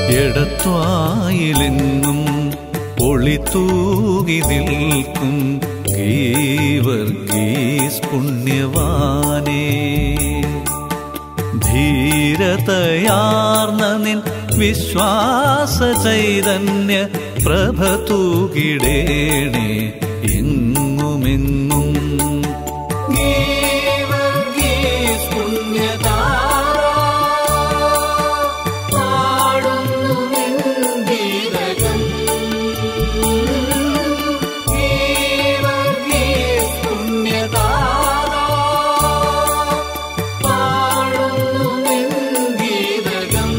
എടത്വായിലെങ്ങും ഒളിത്തൂകി നിൽക്കും ഗീവർഗീസ് പുണ്യവാനേ ധീരതയാർന്ന നിൻ വിശ്വാസ ചൈതന്യ പ്രഭ തൂകിടേണേ എങ്ങുമെങ്ങും ഗീവർഗീസ് പുണ്യതാര പാടുന്നു നിൻ ഗീതകം. ഗീവർഗീസ് പുണ്യതാര പാടുന്നു നിൻ ഗീതകം.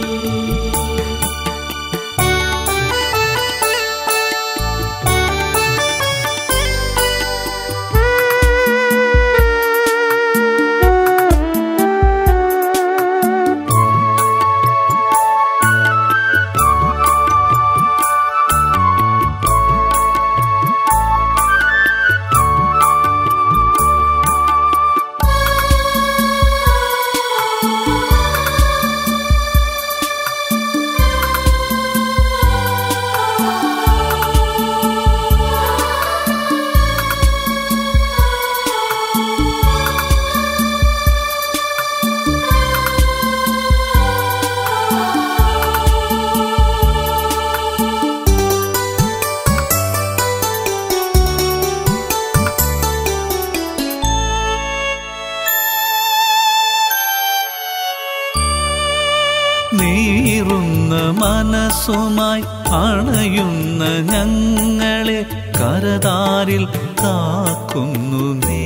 നീറുന്ന മനസ്സുമായി അണയുന്ന ഞങ്ങളെ കരതാരിൽ കാക്കുന്നു നീ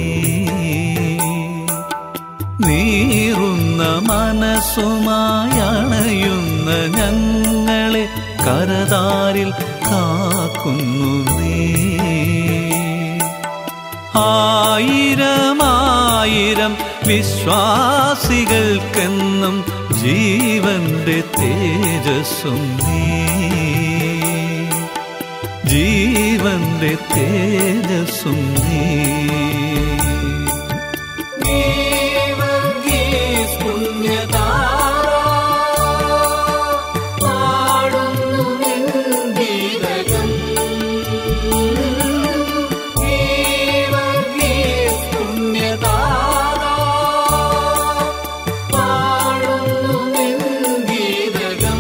നീറുന്ന മനസ്സുമായി അണയുന്ന ഞങ്ങളെ കരതാരിൽ കാക്കുന്നു നീ ആയിരമായിരം വിശ്വാസികൾക്കെന്നും ജീവന്റെ തേജസ്സും നീ ജീവന്റെ തേജസ്സും നീ ഗീവർഗീസ് പുണ്യതാര പാടുന്നു നിൻ ഗീതകം. ഗീവർഗീസ് പുണ്യതാര പാടുന്നു നിൻ ഗീതകം.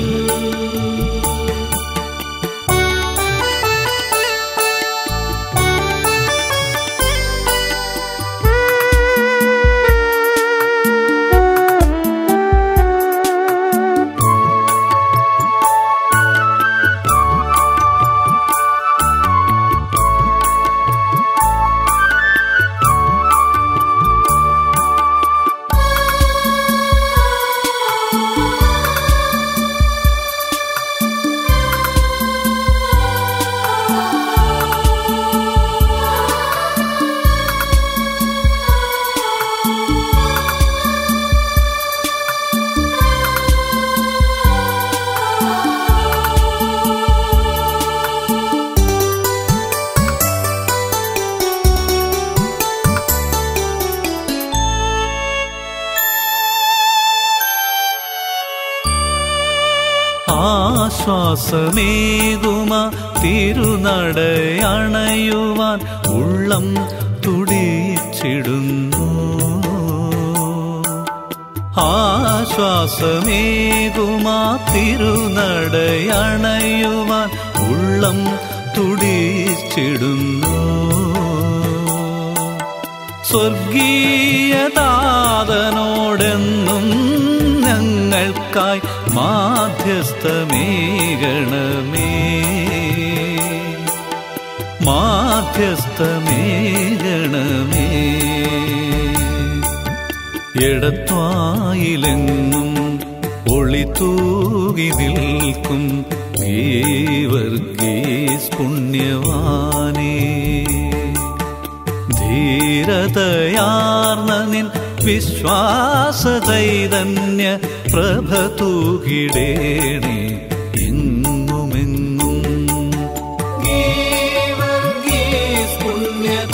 ആശ്വാസമേകുമ തിരുനടയണയുവാൻ ഉള്ളം തുടിച്ചിടുന്നു ആശ്വാസമേകുമ തിരുനടയണയുവാൻ ഉള്ളം തുടിച്ചിടുന്നു സ്വർഗീയതാതനോടെന്നും ഞങ്ങൾക്കായി മാധ്യസ്ഥമേകണമേ മാധ്യസ്ഥമേകണമേ എടത്വായിലെങ്ങും ഒളിത്തൂകി നിൽക്കും ഗീവർഗീസ് പുണ്യവാനേ ധീരതയാർന്ന നിൻ വിശ്വാസ ചൈതന്യ പ്രഭ തൂകിടേണേ എങ്ങുമെങ്ങും ഗീവർഗീസ് പുണ്യതാര